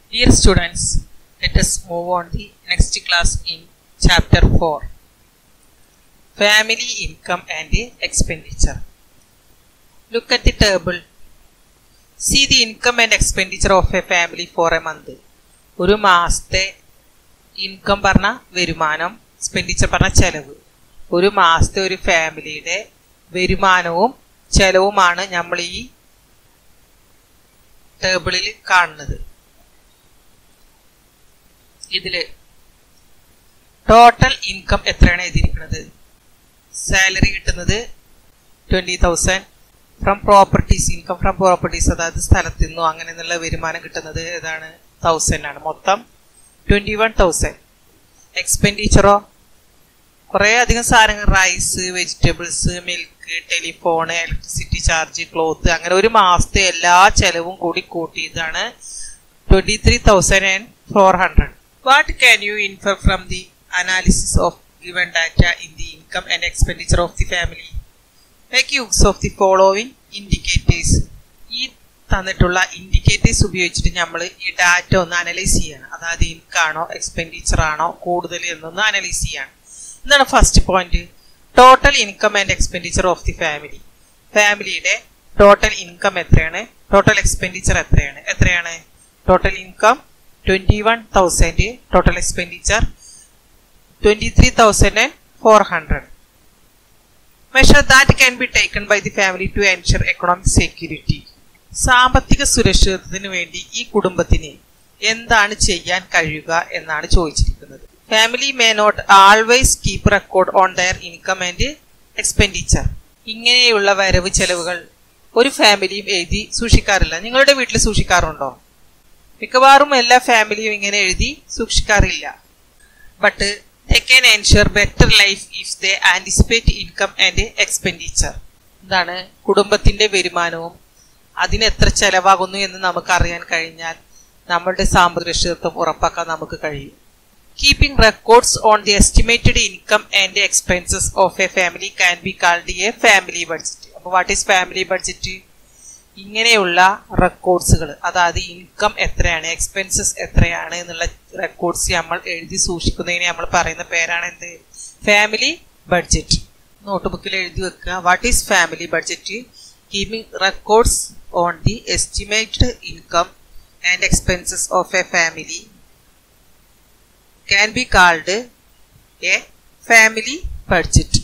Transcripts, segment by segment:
Dear students, let us move on the next class in chapter 4 Family Income and Expenditure. Look at the table. See the income and expenditure of a family for a month. ഒരു മാസത്തെ income പറഞ്ഞ വരുമാനം expenditure പറഞ്ഞ ചെലവ് ഒരു മാസത്തെ ഒരു ഫാമിലിയുടെ വരുമാനവും ചെലവുമാണ് നമ്മൾ ഈ ടേബിളിൽ കാണുന്നത് ഇതില് ടോട്ടൽ ഇൻകം എത്രയാണ് എഴുതിയിരിക്കുന്നത് സാലറി കിട്ടുന്നത് twenty thousand from properties income from properties അതായത് സ്ഥലത്തു നിന്നോ അങ്ങനെ എന്നുള്ള വരുമാനം കിട്ടുന്നത് ഏതാണ് തൗസൻഡ് ആണ് മൊത്തം ട്വന്റി വൺ തൗസൻഡ് എക്സ്പെൻഡിച്ചറോ കുറേ അധികം സാധനങ്ങൾ rice vegetables milk telephone electricity charge cloth അങ്ങനെ ഒരു മാസത്തെ എല്ലാ ചെലവും കൂടി കൂട്ടിയതാണ് twenty three thousand and four hundred what can you infer from the analysis of given data in the income and expenditure of the family make use of the following indicators ഈ തന്നിട്ടുള്ള indicators ഉപയോഗിച്ചിട്ട് നമ്മൾ ഈ data ഒന്ന് analyse ചെയ്യണം അതായത് ഇൻകാണോ expenditure ആണോ കൂടുതൽ എന്നൊന്ന് അനലൈസ് ചെയ്യണം എന്താണ് first point total income and expenditure of the family ഫാമിലിയുടെ ടോട്ടൽ ഇൻകം എത്രയാണ് ടോട്ടൽ എക്സ്പെൻഡിച്ചർ എത്രയാണ് എത്രയാണ് total income twenty one thousand total expenditure twenty three thousand and four hundred measure that can be taken by the family to ensure economic security സാമ്പത്തിക സുരക്ഷിതത്വത്തിന് വേണ്ടി ഈ കുടുംബത്തിന് എന്താണ് ചെയ്യാൻ കഴിയുക എന്നാണ് ചോദിച്ചിരിക്കുന്നത് family may not always keep record on their income and expenditure ഇങ്ങനെയുള്ള വരവ് ചെലവുകൾ ഒരു ഫാമിലിയും എഴുതി സൂക്ഷിക്കാറില്ല നിങ്ങളുടെ വീട്ടിൽ സൂക്ഷിക്കാറുണ്ടോ മിക്കവാറും എല്ലാ ഫാമിലിയും ഇങ്ങനെ എഴുതി സൂക്ഷിക്കാറില്ല but they can ensure better life if they anticipate income and expenditure എന്താണ് കുടുംബത്തിന്റെ വരുമാനവും അതിന് എത്ര ചെലവാകുന്നു എന്ന് നമുക്ക് അറിയാൻ കഴിഞ്ഞാൽ നമ്മളുടെ സാമ്പത്തിക രക്ഷിതത്വം ഉറപ്പാക്കാൻ നമുക്ക് കഴിയും keeping records on the estimated income and expenses of a family can be called a family budget അപ്പോൾ വാട്ട് ഈസ് ഫാമിലി ബഡ്ജറ്റ് ഇങ്ങനെയുള്ള റെക്കോർഡ്സുകൾ അതായത് ഇൻകം എത്രയാണ് എക്സ്പെൻസസ് എത്രയാണ് എന്നുള്ള റെക്കോർഡ്സ് നമ്മൾ എഴുതി സൂക്ഷിക്കുന്നതിന് നമ്മൾ പറയുന്ന പേരാണ് എന്ത് ഫാമിലി ബഡ്ജറ്റ് നോട്ട് ബുക്കിൽ എഴുതി വെക്കുക what is family budget keeping records on the estimated income and expenses of a family can be called a family budget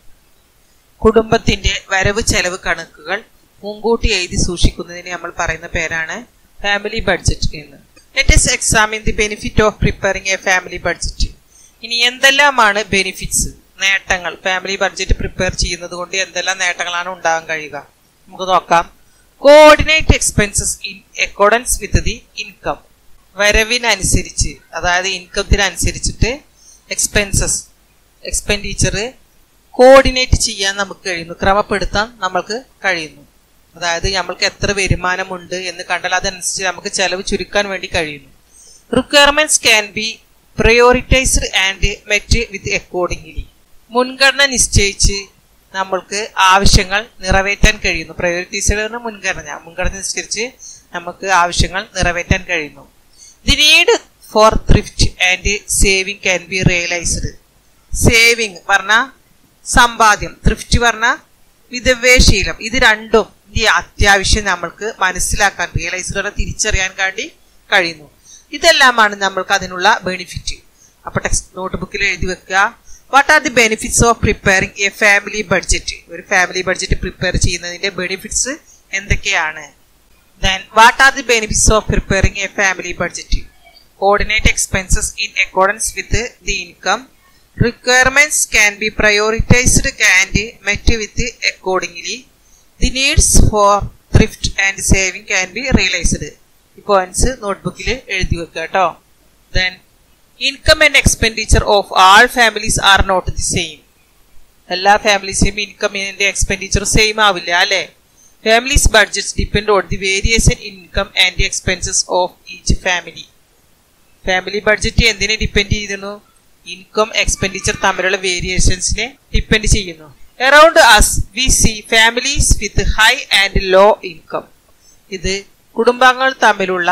കുടുംബത്തിന്റെ വരവ് ചെലവ് കണക്കുകൾ മുൻകൂട്ടി എഴുതി സൂക്ഷിക്കുന്നതിന് നമ്മൾ പറയുന്ന പേരാണ് ഫാമിലി ബഡ്ജറ്റ് എന്ന് let's examine the benefit of preparing a family budget ഇനി എന്തെല്ലാമാണ് ബെനിഫിറ്റ്സ് നേട്ടങ്ങൾ ഫാമിലി ബഡ്ജറ്റ് പ്രിപ്പയർ ചെയ്യുന്നത് കൊണ്ട് എന്തെല്ലാം നേട്ടങ്ങളാണ് ഉണ്ടാകാൻ കഴിയുക നമുക്ക് നോക്കാം coordinate expenses in accordance with the income വരവിനനുസരിച്ച് അതായത് ഇൻകത്തിനനുസരിച്ചിട്ട് എക്സ്പെൻസസ് എക്സ്പെൻഡിച്ചർ കോർഡിനേറ്റ് ചെയ്യാൻ നമുക്ക് കഴിയുന്നു ക്രമപ്പെടുത്താൻ നമ്മൾക്ക് കഴിയുന്നു അതായത് നമ്മൾക്ക് എത്ര വരുമാനമുണ്ട് എന്ന് കണ്ടാൽ അതനുസരിച്ച് നമുക്ക് ചെലവ് ചുരുക്കാൻ വേണ്ടി കഴിയുന്നു requirements can be prioritised and met with accordingly മുൻഗണന നിശ്ചയിച്ച് നമ്മൾക്ക് ആവശ്യങ്ങൾ നിറവേറ്റാൻ കഴിയുന്നു പ്രയോറിറ്റൈസ്ഡ് മുൻഗണന മുൻഗണന നിശ്ചയിച്ച് നമുക്ക് ആവശ്യങ്ങൾ നിറവേറ്റാൻ കഴിയുന്നു the need for thrift and saving can be realised saving പറഞ്ഞ സമ്പാദ്യം ത്രിഫ്റ്റ് പറഞ്ഞ വിധവേശീലം ഇത് രണ്ടും ഈ അത്യാവശ്യം നമ്മൾക്ക് മനസ്സിലാക്കാൻ റിയലൈസ്ഡ് തിരിച്ചറിയാൻ വേണ്ടി കഴിയുന്നു ഇതെല്ലാമാണ് നമ്മൾക്ക് അതിനുള്ള ബെനിഫിറ്റ് അപ്പൊ ടെക്സ്റ്റ് നോട്ട് ബുക്കിൽ എഴുതി വെക്കുക what are the benefits of preparing a family budget ഒരു ഫാമിലി ബഡ്ജറ്റ് പ്രിപ്പയർ ചെയ്യുന്നതിന്റെ ബെനിഫിറ്റ്സ് എന്തൊക്കെയാണ് then what are the benefits of preparing a family budget coordinate expenses in accordance with the income requirements can be prioritized and met with accordingly. The needs for thrift and saving can be realized. ഈ points നോട്ട്ബുക്കിൽ എഴുതി വെക്കുക കേട്ടോ then income and expenditure of all families are not the same എല്ലാ ഫാമിലീസിനും ഇൻകമിന്റെ expenditure same ആവില്ല അല്ലേ families budgets depend on the variation income and expenses of each family family budget എന്തിനെ ഡിപ്പെൻഡ് ചെയ്യുന്നു ഇൻകം എക്സ്പെൻഡിച്ചർ തമ്മിലുള്ള വേരിയേഷൻസിനെ ഡിപ്പെൻഡ് ചെയ്യുന്നു around us we see families with high and low income ഇത് കുടുംബാംഗങ്ങൾ തമ്മിലുള്ള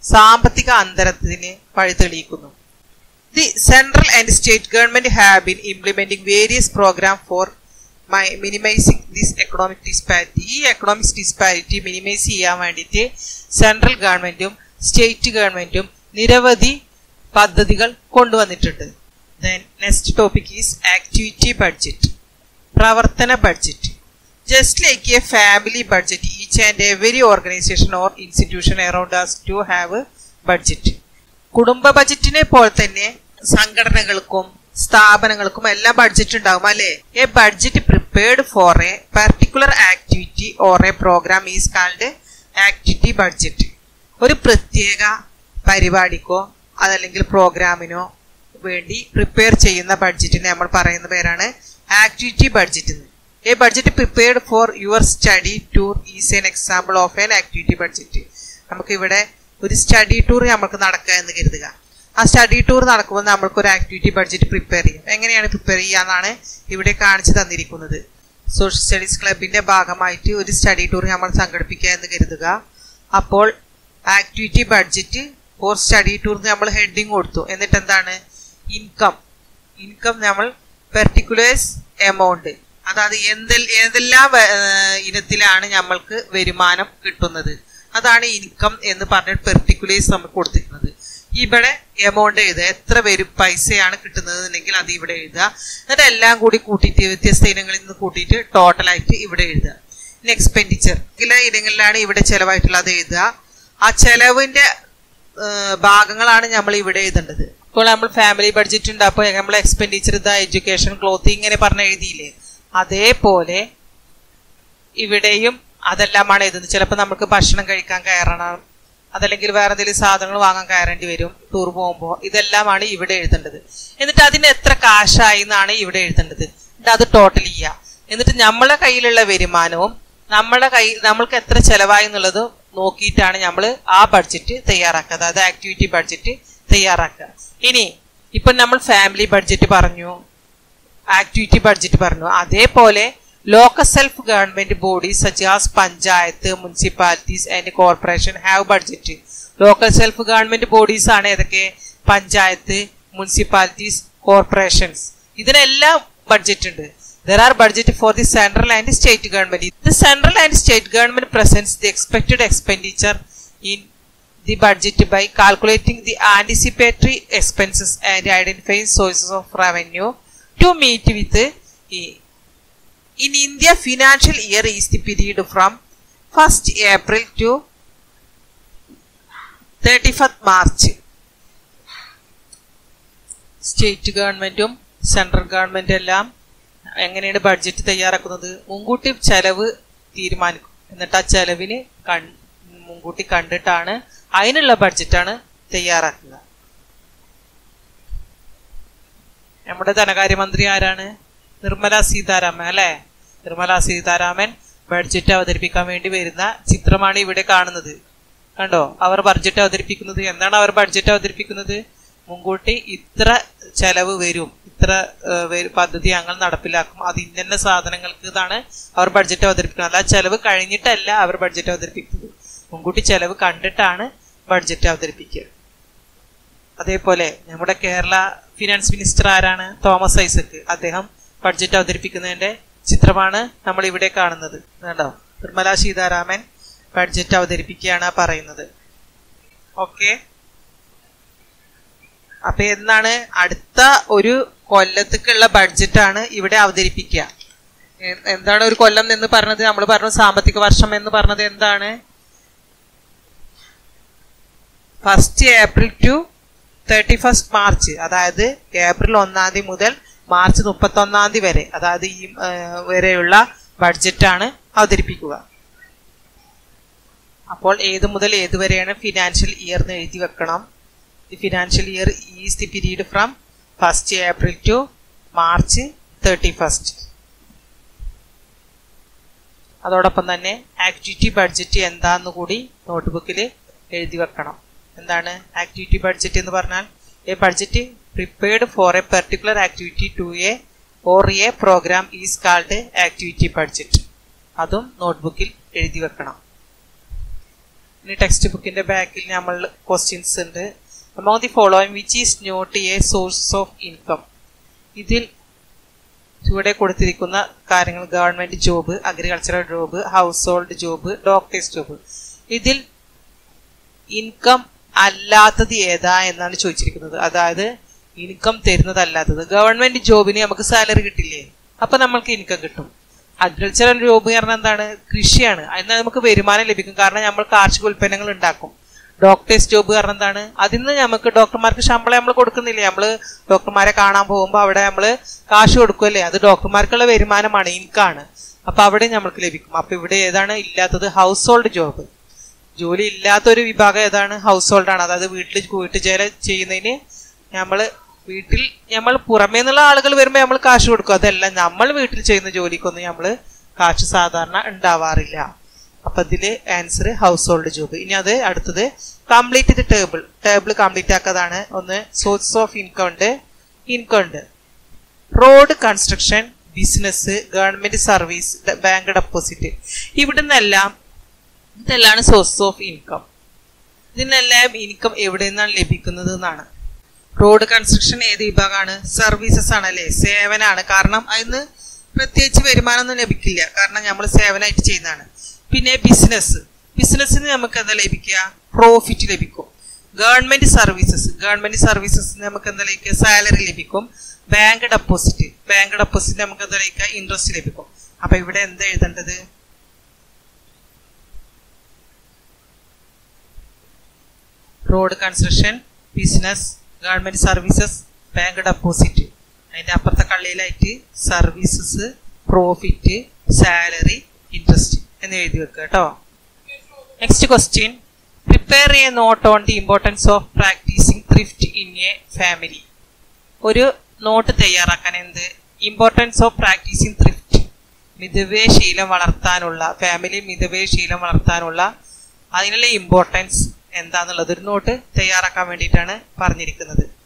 സാമ്പത്തിക അന്തരത്തിന് വഴി തെളിയിക്കുന്നു the central and state government have been implementing various programme for minimising this economic disparity ഈ എക്കണോമിക് ഡിസ്പാരിറ്റി മിനിമൈസ് ചെയ്യാൻ വേണ്ടിയിട്ട് സെൻട്രൽ ഗവൺമെന്റും സ്റ്റേറ്റ് ഗവൺമെന്റും നിരവധി പദ്ധതികൾ കൊണ്ടുവന്നിട്ടുണ്ട് then next topic is activity budget പ്രവർത്തന budget just like a family budget each and every organisation or institution around us to have budget കുടുംബ ബജറ്റിനെ പോലെ തന്നെ സംഘടനകൾക്കും സ്ഥാപനങ്ങൾക്കും എല്ലാം ബഡ്ജറ്റ് ഉണ്ടാകും അല്ലെ a budget prepared for a particular activity or a programme is called activity budget ഒരു പ്രത്യേക പരിപാടിക്കോ അതല്ലെങ്കിൽ പ്രോഗ്രാമിനോ വേണ്ടി പ്രിപ്പയർ ചെയ്യുന്ന ബഡ്ജറ്റിനെ നമ്മൾ പറയുന്ന പേരാണ് ആക്ടിവിറ്റി ബഡ്ജറ്റ് എന്ന് a budget prepared for your study tour is an example of an activity budget നമുക്ക് ഇവിടെ ഒരു സ്റ്റഡി ടൂർ നമുക്ക് നടക്കുക എന്ന് കരുതുക ആ സ്റ്റഡി ടൂർ നടക്കുമ്പോൾ നമ്മൾക്ക് ഒരു ആക്ടിവിറ്റി ബഡ്ജറ്റ് പ്രിപ്പയർ ചെയ്യും എങ്ങനെയാണ് പ്രിപ്പയർ ചെയ്യുക എന്നാണ് ഇവിടെ കാണിച്ചു തന്നിരിക്കുന്നത് സോഷ്യൽ സ്റ്റഡീസ് ക്ലബിന്റെ ഭാഗമായിട്ട് ഒരു സ്റ്റഡി ടൂർ നമ്മൾ സംഘടിപ്പിക്കുക എന്ന് കരുതുക അപ്പോൾ activity budget for study tour നമ്മൾ ഹെഡിങ് കൊടുത്തു എന്നിട്ട് എന്താണ് ഇൻകം ഇൻകം നമ്മൾ പെർട്ടിക്കുലേഴ്സ് എമൗണ്ട് അതായത് എന്തെ ഏതെല്ലാം വ- ഏഹ് ഇനത്തിലാണ് നമ്മൾക്ക് വരുമാനം കിട്ടുന്നത് അതാണ് ഇൻകം എന്ന് പറഞ്ഞ പെർട്ടിക്കുലേഴ്സ് നമ്മൾ കൊടുത്തിരിക്കുന്നത് ഇവിടെ എമൗണ്ട് എഴുതുക എത്ര വരും പൈസയാണ് കിട്ടുന്നത് എന്നുണ്ടെങ്കിൽ അത് ഇവിടെ എഴുതുക എന്നിട്ട് എല്ലാം കൂടി കൂട്ടിയിട്ട് വ്യത്യസ്ത ഇനങ്ങളിൽ നിന്ന് കൂട്ടിയിട്ട് ടോട്ടലായിട്ട് ഇവിടെ എഴുതുക പിന്നെ എക്സ്പെൻഡിച്ചർ ചില ഇനങ്ങളിലാണ് ഇവിടെ ചെലവായിട്ടുള്ളത് എഴുതുക ആ ചെലവിന്റെ ഏഹ് ഭാഗങ്ങളാണ് നമ്മൾ ഇവിടെ എഴുതേണ്ടത് ഇപ്പോൾ നമ്മൾ ഫാമിലി ബഡ്ജറ്റ് ഉണ്ട് അപ്പോൾ നമ്മൾ എക്സ്പെൻഡിച്ചർ ഇതാ എഡ്യൂക്കേഷൻ ക്ലോത്ത് ഇങ്ങനെ പറഞ്ഞ് എഴുതിയില്ലേ അതേപോലെ ഇവിടെയും അതെല്ലാമാണ് എഴുതുന്നത് ചിലപ്പോൾ നമുക്ക് ഭക്ഷണം കഴിക്കാൻ കയറണം അതല്ലെങ്കിൽ വേറെ എന്തെങ്കിലും സാധനങ്ങൾ വാങ്ങാൻ കയറേണ്ടി വരും ടൂർ പോകുമ്പോൾ ഇതെല്ലാമാണ് ഇവിടെ എഴുതേണ്ടത് എന്നിട്ട് അതിന് എത്ര കാശായി എന്നാണ് ഇവിടെ എഴുതേണ്ടത് എന്നിട്ട് അത് ടോട്ടൽ ചെയ്യുക എന്നിട്ട് നമ്മളെ കയ്യിലുള്ള വരുമാനവും നമ്മളെ കൈ നമ്മൾക്ക് എത്ര ചെലവായി എന്നുള്ളത് നോക്കിയിട്ടാണ് നമ്മൾ ആ ബഡ്ജറ്റ് തയ്യാറാക്കുക അതായത് ആക്ടിവിറ്റി ബഡ്ജറ്റ് തയ്യാറാക്കുക ഇനി ഇപ്പം നമ്മൾ ഫാമിലി ബഡ്ജറ്റ് പറഞ്ഞു ആക്ടിവിറ്റി ബഡ്ജറ്റ് പറഞ്ഞു അതേപോലെ local self government bodies such as panchayat municipalities and corporation have budget local self government bodies ആണ് ഏതൊക്കെ പഞ്ചായത്ത് മുനിസിപ്പാലിറ്റീസ് കോർപ്പറേഷൻസ് ഇതിനെല്ലാം ബഡ്ജറ്റ് ഉണ്ട് there are budget for the central and state government the central and state government presents the expected expenditure in the budget by calculating the anticipatory expenses and identifying sources of revenue to meet with the in India financial year is the period from 1st April to 31st March state ഗവൺമെന്റും central ഗവൺമെന്റും എല്ലാം എങ്ങനെയാണ് budget തയ്യാറാക്കുന്നത് മുൻകൂട്ടി ചെലവ് തീരുമാനിക്കും എന്നിട്ട് ആ ചെലവിന് കൺ മുൻകൂട്ടി കണ്ടിട്ടാണ് അതിനുള്ള ബഡ്ജറ്റാണ് തയ്യാറാക്കുക നമ്മുടെ ധനകാര്യമന്ത്രി ആരാണ് നിർമ്മല സീതാരാമൻ അല്ലെ നിർമ്മല സീതാരാമൻ ബഡ്ജറ്റ് അവതരിപ്പിക്കാൻ വേണ്ടി വരുന്ന ചിത്രമാണ് ഇവിടെ കാണുന്നത് കണ്ടോ അവർ ബഡ്ജറ്റ് അവതരിപ്പിക്കുന്നത് എന്താണ് അവർ ബഡ്ജറ്റ് അവതരിപ്പിക്കുന്നത് മുൻകൂട്ടി ഇത്ര ചെലവ് വരും ഇത്ര ഏഹ്, വരും പദ്ധതി ഞങ്ങൾ നടപ്പിലാക്കും അത് ഇന്ന സാധനങ്ങൾക്ക് ഇതാണ് അവർ ബഡ്ജറ്റ് അവതരിപ്പിക്കുന്നത് അല്ല ചെലവ് കഴിഞ്ഞിട്ടല്ല അവർ ബഡ്ജറ്റ് അവതരിപ്പിക്കുന്നത് മുൻകൂട്ടി ചെലവ് കണ്ടിട്ടാണ് ബഡ്ജറ്റ് അവതരിപ്പിക്കുക അതേപോലെ നമ്മുടെ കേരള ഫിനാൻസ് മിനിസ്റ്റർ ആരാണ് തോമസ് ഐസക് അദ്ദേഹം ബഡ്ജറ്റ് അവതരിപ്പിക്കുന്നതിന്റെ ചിത്രമാണ് നമ്മൾ ഇവിടെ കാണുന്നത് കണ്ടോ നിർമ്മല സീതാരാമൻ ബഡ്ജറ്റ് അവതരിപ്പിക്കുകയാണ് പറയുന്നത് ഓക്കെ അപ്പൊ എന്നാണ് അടുത്ത ഒരു കൊല്ലത്തേക്കുള്ള ബഡ്ജറ്റാണ് ഇവിടെ അവതരിപ്പിക്കുക എ- എന്താണ് ഒരു കൊല്ലം എന്ന് പറഞ്ഞത് നമ്മൾ പറഞ്ഞു സാമ്പത്തിക വർഷം എന്ന് പറഞ്ഞത് എന്താണ് first April to thirty first March അതായത് ഏപ്രിൽ ഒന്നാം തീയതി മുതൽ മാർച്ച് മുപ്പത്തി ഒന്നാം തീയതി വരെ അതായത് ഈ ആ, വരെയുള്ള ബഡ്ജറ്റാണ് അവതരിപ്പിക്കുക അപ്പോൾ ഏത് മുതൽ ഏത് വരെയാണ് ഫിനാൻഷ്യൽ ഇയർ എന്ന് എഴുതി വെക്കണം the financial year is the period from first April to March thirty first അതോടൊപ്പം തന്നെ ആക്ടിവിറ്റി ബഡ്ജറ്റ് എന്താന്ന് കൂടി നോട്ട്ബുക്കിൽ എഴുതി വെക്കണം എന്താണ് ആക്ടിവിറ്റി ബഡ്ജറ്റ് എന്ന് പറഞ്ഞാൽ a budget prepared for a particular activity to a or a programme is called activity budget അതും നോട്ട്ബുക്കിൽ എഴുതി വെക്കണം ഇനി ടെക്സ്റ്റ് ബുക്കിന്റെ ബാക്കിൽ നമ്മൾ ക്വസ്റ്റ്യൻസ് ഉണ്ട് among the following which is not a source of income ഇതിൽ ചുവടെ കൊടുത്തിരിക്കുന്ന കാര്യങ്ങൾ government job agricultural job household job doctors job ഇതിൽ ഇൻകം അല്ലാത്തത് ഏതാ എന്നാണ് ചോദിച്ചിരിക്കുന്നത് അതായത് ഇൻകം തരുന്നതല്ലാത്തത് ഗവൺമെന്റ് ജോബിന് നമുക്ക് സാലറി കിട്ടില്ലേ അപ്പൊ നമ്മൾക്ക് ഇൻകം കിട്ടും അഗ്രികൾച്ചറൽ ജോബ് പറഞ്ഞാൽ എന്താണ് കൃഷിയാണ് അതിന് നമുക്ക് വരുമാനം ലഭിക്കും കാരണം നമ്മൾ കാർഷിക ഉൽപ്പന്നങ്ങൾ ഉണ്ടാക്കും ഡോക്ടേഴ്സ് ജോബ് കാരണം എന്താണ് അതിൽ നിന്ന് നമുക്ക് ഡോക്ടർമാർക്ക് ശമ്പളം നമ്മൾ കൊടുക്കുന്നില്ലേ നമ്മൾ ഡോക്ടർമാരെ കാണാൻ പോകുമ്പോൾ അവിടെ നമ്മൾ കാശ് കൊടുക്കുമല്ലേ അത് ഡോക്ടർമാർക്കുള്ള വരുമാനമാണ് ഇൻകാണ് അപ്പൊ അവിടെ നമ്മൾക്ക് ലഭിക്കും അപ്പൊ ഇവിടെ ഏതാണ് ഇല്ലാത്തത് ഹൗസ് ഹോൾഡ് ജോബ് ജോലി ഇല്ലാത്തൊരു വിഭാഗം ഏതാണ് ഹൗസ് ഹോൾഡാണ് അതായത് വീട്ടിൽ വീട്ടുജോലി ചെയ്യുന്നതിന് നമ്മൾ വീട്ടിൽ നമ്മൾ പുറമേ നിന്നുള്ള ആളുകൾ വരുമ്പോൾ നമ്മൾ കാശ് കൊടുക്കും അതല്ല നമ്മൾ വീട്ടിൽ ചെയ്യുന്ന ജോലിക്കൊന്നും നമ്മൾ കാശ് സാധാരണ ഉണ്ടാവാറില്ല അപ്പൊ ഇതില് ആൻസർ ഹൗസ് ഹോൾഡ് ജോബ് ഇനി അത് അടുത്തത് complete the table table complete ആക്കാതാണ് ഒന്ന് സോഴ്സ് ഓഫ് ഇൻകം ഉണ്ട് ഇൻകം ഉണ്ട് road construction business government service bank deposit ഇവിടുന്നെല്ലാം ഇതെല്ലാം സോഴ്സ് ഓഫ് ഇൻകം ഇതിനെല്ലാം ഇൻകം എവിടെ നിന്നാണ് ലഭിക്കുന്നത് എന്നാണ് റോഡ് കൺസ്ട്രക്ഷൻ ഏത് വിഭാഗമാണ് സർവീസസ് ആണല്ലേ സേവനാണ് കാരണം അതിന് പ്രത്യേകിച്ച് വരുമാനമൊന്നും ലഭിക്കില്ല കാരണം നമ്മൾ സേവനമായിട്ട് ചെയ്യുന്നതാണ് പിന്നെ ബിസിനസ് ബിസിനസ്സിന് നമുക്ക് എന്താ ലഭിക്കുക പ്രോഫിറ്റ് ലഭിക്കും ഗവൺമെന്റ് സർവീസസ് ഗവൺമെന്റ് സർവീസസ് നമുക്ക് എന്താ ലഭിക്കുക സാലറി ലഭിക്കും ബാങ്ക് ഡെപ്പോസിറ്റ് ബാങ്ക് ഡെപ്പോസിറ്റ് നമുക്ക് എന്താ ലഭിക്കുക ഇൻട്രസ്റ്റ് ലഭിക്കും അപ്പൊ ഇവിടെ എന്താ എഴുതേണ്ടത് road construction business government services bank deposit അതിന്റെ അപ്പുറത്തെ കള്ളിയിലായിട്ട് സർവീസസ് പ്രോഫിറ്റ് സാലറി ഇൻട്രസ്റ്റ് എന്ന് എഴുതി വെക്കുക കേട്ടോ next question prepare a note on the importance of practising thrift in a family ഒരു നോട്ട് തയ്യാറാക്കാൻ എന്ത് ഇമ്പോർട്ടൻസ് ഓഫ് പ്രാക്ടീസിങ് ത്രിഫ്റ്റ് മിതവേ ശീലം വളർത്താനുള്ള ഫാമിലി മിതവേ ശീലം വളർത്താനുള്ള അതിനുള്ള ഇമ്പോർട്ടൻസ് എന്താന്നുള്ളത് ഒരു നോട്ട് തയ്യാറാക്കാൻ വേണ്ടിയിട്ടാണ് പറഞ്ഞിരിക്കുന്നത്